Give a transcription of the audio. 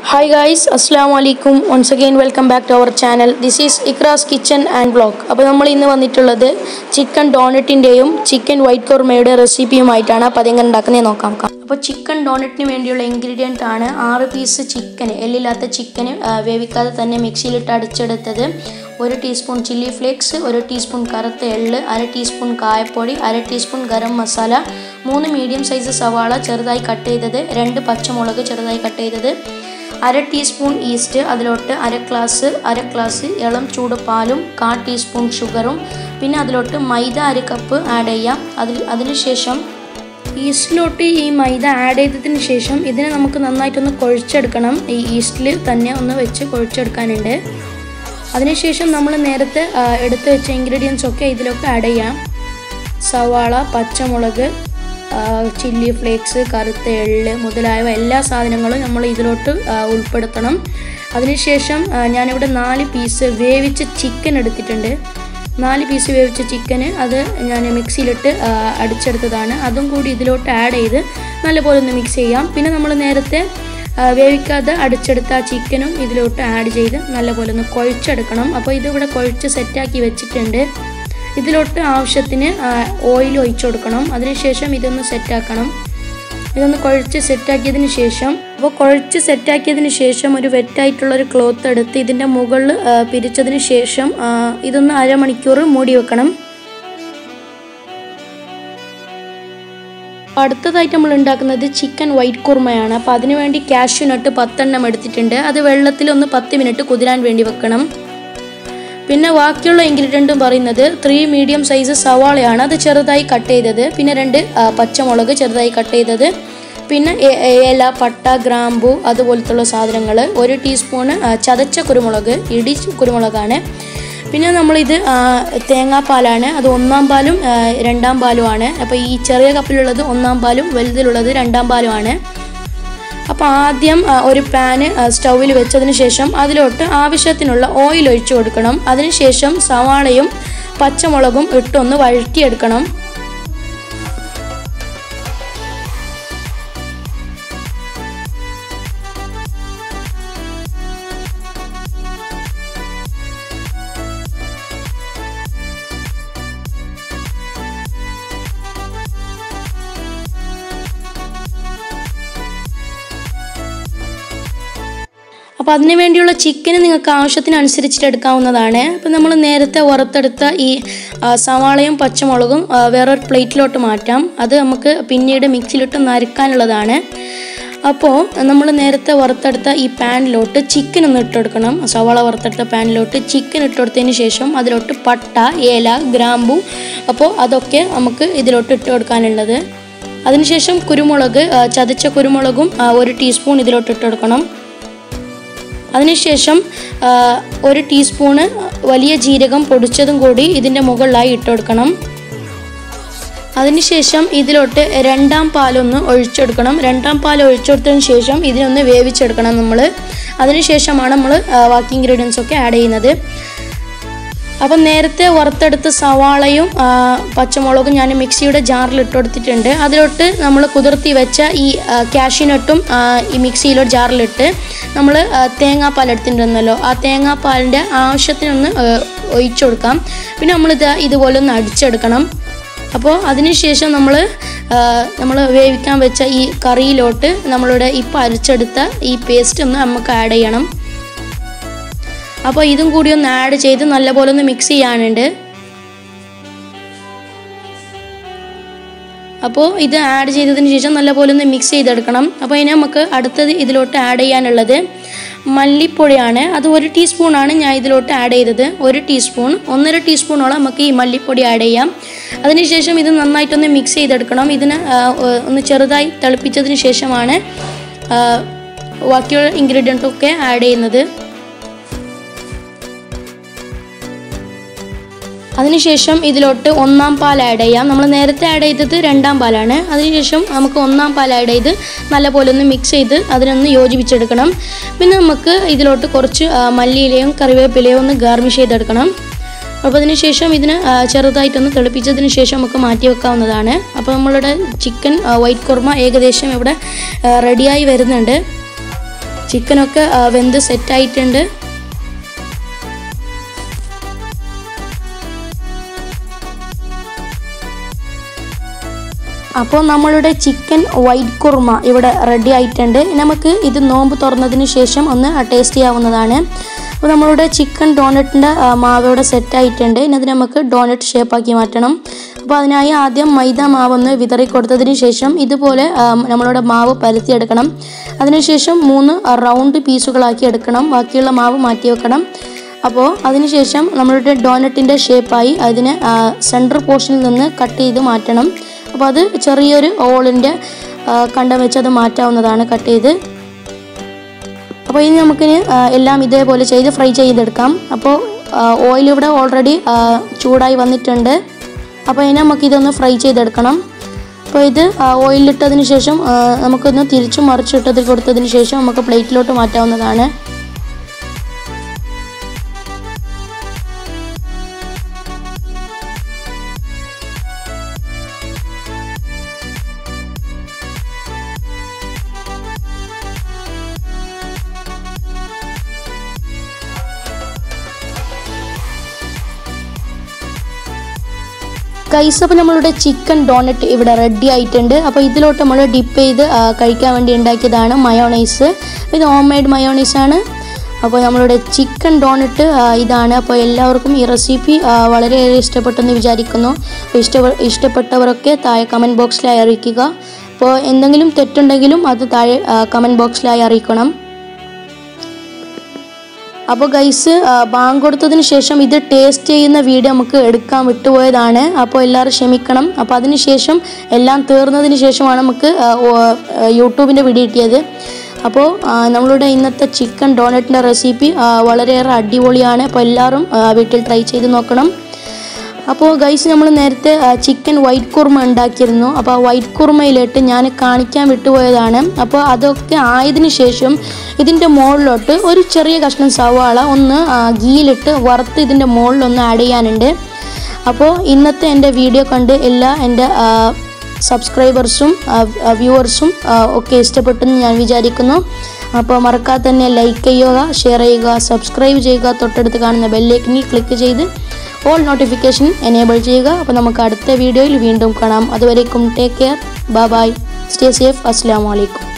Hi guys, Assalamu alaikum. Once again welcome back to our channel. This is Ikra's Kitchen and Vlog. അപ്പോൾ നമ്മൾ ഇന്ന് വന്നിട്ടുള്ളത് chicken ഡോണറ്റിൻ്റെയും chicken white കോർമയുടെ റെസിപ്പിയുമായിട്ടാണ് അപ്പോൾ അതെങ്ങനെ ഉണ്ടാക്കുന്നത് നോക്കാം അപ്പോൾ ചിക്കൻ ഡോണറ്റിന് വേണ്ടിയുള്ള ഇൻഗ്രീഡിയൻ്റ് ആണ് ആറ് പീസ് ചിക്കൻ എല്ലില്ലാത്ത ചിക്കൻ വേവിക്കാതെ തന്നെ മിക്സിയിലിട്ട് അടിച്ചെടുത്തത് ഒരു ടീസ്പൂൺ ചില്ലി ഫ്ലേക്സ് ഒരു ടീസ്പൂൺ കറുത്ത എള്ള് അര ടീസ്പൂൺ കായപ്പൊടി അര ടീസ്പൂൺ ഗരം മസാല മൂന്ന് മീഡിയം സൈസ് സവാള ചെറുതായി കട്ട് ചെയ്തത് രണ്ട് പച്ചമുളക് ചെറുതായി കട്ട് ചെയ്തത് അര ടീസ്പൂൺ ഈസ്റ്റ് അതിലോട്ട് അര ഗ്ലാസ് അര ഗ്ലാസ് ഇളം ചൂട് പാലും കാ ടീസ്പൂൺ ഷുഗറും പിന്നെ അതിലോട്ട് മൈദ അര കപ്പ് ആഡ് ചെയ്യാം അതിൽ അതിനുശേഷം ഈസ്റ്റിലോട്ട് ഈ മൈദ ആഡ് ചെയ്തതിന് ശേഷം ഇതിനെ നമുക്ക് നന്നായിട്ടൊന്ന് കുഴച്ചെടുക്കണം ഈ ഈസ്റ്റിൽ തന്നെ ഒന്ന് വെച്ച് കുഴച്ചെടുക്കാനുണ്ട് അതിനുശേഷം നമ്മൾ നേരത്തെ ആ, എടുത്ത് വെച്ച ഇൻഗ്രീഡിയൻസ് ഒക്കെ ഇതിലൊക്കെ ആഡ് ചെയ്യാം സവാള പച്ചമുളക് ആ, ചില്ലി ഫ്ലേക്സ് കറുത്ത എള്ള് മുതലായവ എല്ലാ സാധനങ്ങളും നമ്മൾ ഇതിലോട്ട് ആ, ഉൾപ്പെടുത്തണം അതിനുശേഷം ആ, ഞാനിവിടെ നാല് പീസ് വേവിച്ച ചിക്കൻ എടുത്തിട്ടുണ്ട് നാല് പീസ് വേവിച്ച ചിക്കന് അത് ഞാൻ മിക്സിയിലിട്ട് ആ, അടിച്ചെടുത്തതാണ് അതും കൂടി ഇതിലോട്ട് ആഡ് ചെയ്ത് നല്ലപോലെ ഒന്ന് മിക്സ് ചെയ്യാം പിന്നെ നമ്മൾ നേരത്തെ ആ, വേവിക്കാതെ അടിച്ചെടുത്ത ആ ചിക്കനും ഇതിലോട്ട് ആഡ് ചെയ്ത് നല്ലപോലെ ഒന്ന് കുഴച്ചെടുക്കണം അപ്പോൾ ഇതിവിടെ കുഴച്ച് സെറ്റാക്കി വെച്ചിട്ടുണ്ട് ഇതിലോട്ട് ആവശ്യത്തിന് ഓയിൽ ഒഴിച്ചു കൊടുക്കണം അതിനുശേഷം ഇതൊന്ന് സെറ്റാക്കണം ഇതൊന്ന് കുഴച്ച് സെറ്റാക്കിയതിന് ശേഷം അപ്പോൾ കുഴച്ച് സെറ്റാക്കിയതിന് ശേഷം ഒരു വെറ്റായിട്ടുള്ള ഒരു ക്ലോത്ത് എടുത്ത് ഇതിൻ്റെ മുകളിൽ ആ, പിരിച്ചതിന് ശേഷം ആ, ഇതൊന്ന് അരമണിക്കൂർ മൂടി വെക്കണം അടുത്തതായിട്ട് നമ്മൾ ഉണ്ടാക്കുന്നത് ചിക്കൻ വൈറ്റ് കുർമയാണ് അപ്പോൾ അതിനു വേണ്ടി കാഷ്യൂ നട്ട് പത്തെണ്ണം എടുത്തിട്ടുണ്ട് അത് വെള്ളത്തിൽ ഒന്ന് പത്ത് മിനിറ്റ് കുതിരാൻ വേണ്ടി വെക്കണം പിന്നെ ബാക്കിയുള്ള ഇൻഗ്രീഡിയൻറ്റും പറയുന്നത് ത്രീ മീഡിയം സൈസ് സവാളയാണ് അത് ചെറുതായി കട്ട് ചെയ്തത് പിന്നെ രണ്ട് ആ, പച്ചമുളക് ചെറുതായി കട്ട് ചെയ്തത് പിന്നെ ഏ- ഏല പട്ട ഗ്രാമ്പു അതുപോലത്തുള്ള സാധനങ്ങൾ ഒരു ടീസ്പൂണ് ആ, ചതച്ച കുരുമുളക് ഇടി കുരുമുളകാണ് പിന്നെ നമ്മളിത് ആ, തേങ്ങാപ്പാലാണ് അത് ഒന്നാം പാലും ആ, രണ്ടാം പാലുമാണ് അപ്പോൾ ഈ ചെറിയ കപ്പിലുള്ളത് ഒന്നാം പാലും വലുതിലുള്ളത് രണ്ടാം പാലുമാണ് അപ്പോൾ ആദ്യം ആ, ഒരു പാന് സ്റ്റൗവിൽ വെച്ചതിന് ശേഷം അതിലോട്ട് ആവശ്യത്തിനുള്ള ഓയിൽ ഒഴിച്ചു കൊടുക്കണം അതിനുശേഷം സവാളയും പച്ചമുളകും ഇട്ടൊന്ന് വഴറ്റിയെടുക്കണം അപ്പോൾ അതിന് വേണ്ടിയുള്ള ചിക്കന് നിങ്ങൾക്ക് ആവശ്യത്തിനനുസരിച്ചിട്ട് എടുക്കാവുന്നതാണ് അപ്പോൾ നമ്മൾ നേരത്തെ വറുത്തെടുത്ത ഈ ആ, സവാളയും പച്ചമുളകും ആ, വേറൊരു പ്ലേറ്റിലോട്ട് മാറ്റാം അത് നമുക്ക് പിന്നീട് മിക്സിയിലിട്ട് നരക്കാനുള്ളതാണ് അപ്പോൾ നമ്മൾ നേരത്തെ വറുത്തെടുത്ത ഈ പാനിലോട്ട് ചിക്കൻ ഒന്ന് ഇട്ടെടുക്കണം സവാള വറുത്തെടുത്ത പാനിലോട്ട് ചിക്കൻ ഇട്ടെടുത്തതിന് ശേഷം അതിലോട്ട് പട്ട ഏല ഗ്രാമ്പു അപ്പോൾ അതൊക്കെ നമുക്ക് ഇതിലോട്ട് ഇട്ട് കൊടുക്കാനുള്ളത് അതിനുശേഷം കുരുമുളക് ആ, ചതച്ച കുരുമുളകും ആ, ഒരു ടീസ്പൂൺ ഇതിലോട്ട് ഇട്ട് കൊടുക്കണം അതിനുശേഷം ആ, ഒരു ടീസ്പൂണ് വലിയ ജീരകം പൊടിച്ചതും കൂടി ഇതിൻ്റെ മുകളിലായി ഇട്ട് കൊടുക്കണം അതിനുശേഷം ഇതിലോട്ട് രണ്ടാം പാലൊന്ന് ഒഴിച്ചെടുക്കണം രണ്ടാം പാൽ ഒഴിച്ചെടുത്തതിന് ശേഷം ഇതിനൊന്ന് വേവിച്ചെടുക്കണം നമ്മൾ അതിനുശേഷമാണ് നമ്മൾ ബാക്കി ഇൻഗ്രീഡിയൻസ് ഒക്കെ ആഡ് ചെയ്യുന്നത് അപ്പം നേരത്തെ വറുത്തെടുത്ത സവാളയും ആ, പച്ചമുളകും ഞാൻ മിക്സിയുടെ ജാറിൽ ഇട്ട് കൊടുത്തിട്ടുണ്ട് അതിലോട്ട് നമ്മൾ കുതിർത്തി വെച്ച ഈ കാഷ്യൂനട്ടും ഈ മിക്സിയിലോ ജാറിലിട്ട് നമ്മൾ തേങ്ങാപ്പാൽ എടുത്തിട്ടുണ്ടല്ലോ ആ തേങ്ങാപ്പാലിൻ്റെ ആവശ്യത്തിനൊന്ന് ആ, ഒഴിച്ചു കൊടുക്കാം പിന്നെ നമ്മളിത് ഇതുപോലെ ഒന്ന് അടിച്ചെടുക്കണം അപ്പോൾ അതിനുശേഷം നമ്മൾ നമ്മൾ വേവിക്കാൻ വെച്ച ഈ കറിയിലോട്ട് നമ്മളുടെ ഇപ്പോൾ അരച്ചെടുത്ത ഈ പേസ്റ്റ് ഒന്ന് നമുക്ക് ആഡ് ചെയ്യണം അപ്പോൾ ഇതും കൂടി ഒന്ന് ആഡ് ചെയ്ത് നല്ലപോലെ ഒന്ന് മിക്സ് ചെയ്യാനുണ്ട് അപ്പോൾ ഇത് ആഡ് ചെയ്തതിന് ശേഷം നല്ലപോലെ ഒന്ന് മിക്സ് ചെയ്തെടുക്കണം അപ്പോൾ ഇനി നമുക്ക് അടുത്തത് ഇതിലോട്ട് ആഡ് ചെയ്യാനുള്ളത് മല്ലിപ്പൊടിയാണ് അത് ഒരു ടീസ്പൂണാണ് ഞാൻ ഇതിലോട്ട് ആഡ് ചെയ്തത് ഒരു ടീസ്പൂൺ ഒന്നര ടീസ്പൂണോളം നമുക്ക് ഈ മല്ലിപ്പൊടി ആഡ് ചെയ്യാം അതിനുശേഷം ഇത് നന്നായിട്ടൊന്ന് മിക്സ് ചെയ്തെടുക്കണം ഇതിന് ആ, ഒന്ന് ചെറുതായി തിളപ്പിച്ചതിന് ശേഷമാണ് ആ, ബാക്കിയുള്ള ഇൻഗ്രീഡിയൻറ്റൊക്കെ ആഡ് ചെയ്യുന്നത് അതിനുശേഷം ഇതിലോട്ട് ഒന്നാം പാൽ ആഡ് ചെയ്യാം നമ്മൾ നേരത്തെ ആഡ് ചെയ്തത് രണ്ടാം പാലാണ് അതിനുശേഷം നമുക്ക് ഒന്നാം പാൽ ആഡ് ചെയ്ത് നല്ലപോലെ ഒന്ന് മിക്സ് ചെയ്ത് അതിനൊന്ന് യോജിപ്പിച്ചെടുക്കണം പിന്നെ നമുക്ക് ഇതിലോട്ട് കുറച്ച് ആ, മല്ലിയിലയും കറിവേപ്പിലയും ഒന്ന് ഗാർണിഷ് ചെയ്തെടുക്കണം അപ്പോൾ അതിന് ശേഷം ഇതിന് ആ, ചെറുതായിട്ടൊന്ന് തിളപ്പിച്ചതിന് ശേഷം നമുക്ക് മാറ്റി വെക്കാവുന്നതാണ് അപ്പോൾ നമ്മളുടെ ചിക്കൻ വൈറ്റ് കുർമ ഏകദേശം ഇവിടെ റെഡിയായി വരുന്നുണ്ട് ചിക്കനൊക്കെ ആ, വെന്ത് സെറ്റായിട്ടുണ്ട് അപ്പോൾ നമ്മളുടെ ചിക്കൻ വൈറ്റ് കുർമ ഇവിടെ റെഡി ആയിട്ടുണ്ട് നമുക്ക് ഇത് നോമ്പ് തുറന്നതിന് ശേഷം ഒന്ന് ടേസ്റ്റ് ചെയ്യാവുന്നതാണ് അപ്പോൾ നമ്മളുടെ ചിക്കൻ ഡോണറ്റിൻ്റെ മാവ് ഇവിടെ സെറ്റ് ആയിട്ടുണ്ട് ഇനി അത് നമുക്ക് ഡോണറ്റ് ഷേപ്പാക്കി മാറ്റണം അപ്പോൾ അതിനായി ആദ്യം മൈദ മാവൊന്ന് വിതറി കൊടുത്തതിന് ശേഷം ഇതുപോലെ ആ, നമ്മളുടെ മാവ് പരത്തിയെടുക്കണം അതിനുശേഷം മൂന്ന് റൗണ്ട് പീസുകളാക്കി എടുക്കണം ബാക്കിയുള്ള മാവ് മാറ്റി വെക്കണം അപ്പോൾ അതിനുശേഷം നമ്മളുടെ ഡോനറ്റിൻ്റെ ഷേപ്പായി അതിനെ സെൻറ്റർ പോർഷനിൽ നിന്ന് കട്ട് ചെയ്ത് മാറ്റണം അപ്പോൾ അത് ചെറിയൊരു ഓളിൻ്റെ കണ്ടം വെച്ച് അത് മാറ്റാവുന്നതാണ് കട്ട് ചെയ്ത് അപ്പോൾ ഇനി നമുക്കിനി ആ, എല്ലാം ഇതേപോലെ ചെയ്ത് ഫ്രൈ ചെയ്തെടുക്കാം അപ്പോൾ ഓയിൽ ഇവിടെ ഓൾറെഡി ചൂടായി വന്നിട്ടുണ്ട് അപ്പോൾ ഇനി നമുക്കിതൊന്ന് ഫ്രൈ ചെയ്തെടുക്കണം അപ്പോൾ ഇത് ഓയിലിട്ടതിന് ശേഷം ആ, നമുക്കൊന്ന് തിരിച്ചു മറിച്ചിട്ടത് കൊടുത്തതിന് ശേഷം നമുക്ക് പ്ലേറ്റിലോട്ട് മാറ്റാവുന്നതാണ് ഗൈസ് അപ്പോൾ നമ്മളുടെ ചിക്കൻ ഡോണറ്റ് ഇവിടെ റെഡി ആയിട്ടുണ്ട് അപ്പോൾ ഇതിലോട്ട് നമ്മൾ ഡിപ്പ് ചെയ്ത് ആ, കഴിക്കാൻ വേണ്ടി ഉണ്ടാക്കിയതാണ് മയോണൈസ് ഇത് ഹോം മെയ്ഡ് മയോണൈസ് ആണ് അപ്പോൾ നമ്മളുടെ ചിക്കൻ ഡോണറ്റ് ആ, ഇതാണ് അപ്പോൾ എല്ലാവർക്കും ഈ റെസിപ്പി ആ, വളരെയേറെ ഇഷ്ടപ്പെട്ടെന്ന് വിചാരിക്കുന്നു അപ്പോൾ ഇഷ്ട ഇഷ്ടപ്പെട്ടവരൊക്കെ താഴെ കമൻറ്റ് ബോക്സിലായി അറിയിക്കുക അപ്പോൾ എന്തെങ്കിലും തെറ്റുണ്ടെങ്കിലും അത് താഴെ കമൻറ്റ് ബോക്സിലായി അറിയിക്കണം അപ്പോൾ ഗൈസ് ബാങ്ക് കൊടുത്തതിന് ശേഷം ഇത് ടേസ്റ്റ് ചെയ്യുന്ന വീഡിയോ നമുക്ക് എടുക്കാൻ വിട്ടുപോയതാണ് അപ്പോൾ എല്ലാവരും ക്ഷമിക്കണം അപ്പോൾ അതിന് ശേഷം എല്ലാം തീർന്നതിന് ശേഷമാണ് നമുക്ക് ആ, ഓ- ആ, യൂട്യൂബിൻ്റെ വീഡിയോ കിട്ടിയത് അപ്പോൾ ആ, നമ്മളുടെ ഇന്നത്തെ ചിക്കൻ ഡോണറ്റിൻ്റെ റെസിപ്പി ആ, വളരെയേറെ അടിപൊളിയാണ് അപ്പോൾ എല്ലാവരും ആ, വീട്ടിൽ ട്രൈ ചെയ്ത് നോക്കണം അപ്പോൾ ഗൈസ് നമ്മൾ നേരത്തെ ചിക്കൻ വൈറ്റ് കുർമ ഉണ്ടാക്കിയിരുന്നു അപ്പോൾ ആ വൈറ്റ് കുർമയിലിട്ട് ഞാൻ കാണിക്കാൻ വിട്ടുപോയതാണ് അപ്പോൾ അതൊക്കെ ആയതിനു ശേഷം ഇതിൻ്റെ മുകളിലോട്ട് ഒരു ചെറിയ കഷ്ണം സവാള ഒന്ന് ആ, ഗീയിലിട്ട് വറുത്ത് ഇതിൻ്റെ മുകളിലൊന്ന് ആഡ് ചെയ്യാനുണ്ട് അപ്പോൾ ഇന്നത്തെ എൻ്റെ വീഡിയോ കണ്ട് എല്ലാ എൻ്റെ ആ, സബ്സ്ക്രൈബേഴ്സും വ്യൂവേഴ്സും ഒക്കെ ഇഷ്ടപ്പെട്ടെന്ന് ഞാൻ വിചാരിക്കുന്നു അപ്പോൾ മറക്കാതെ തന്നെ ലൈക്ക് ചെയ്യുക ഷെയർ ചെയ്യുക സബ്സ്ക്രൈബ് ചെയ്യുക തൊട്ടടുത്ത് കാണുന്ന ബെല്ലേക്കിനിൽ ക്ലിക്ക് ചെയ്ത് ഓൾ നോട്ടിഫിക്കേഷൻ എനേബിൾ ചെയ്യുക അപ്പോൾ നമുക്ക് അടുത്ത വീഡിയോയിൽ വീണ്ടും കാണാം അതുവരേക്കും take care bye bye stay safe അസ്സാം വലൈക്കും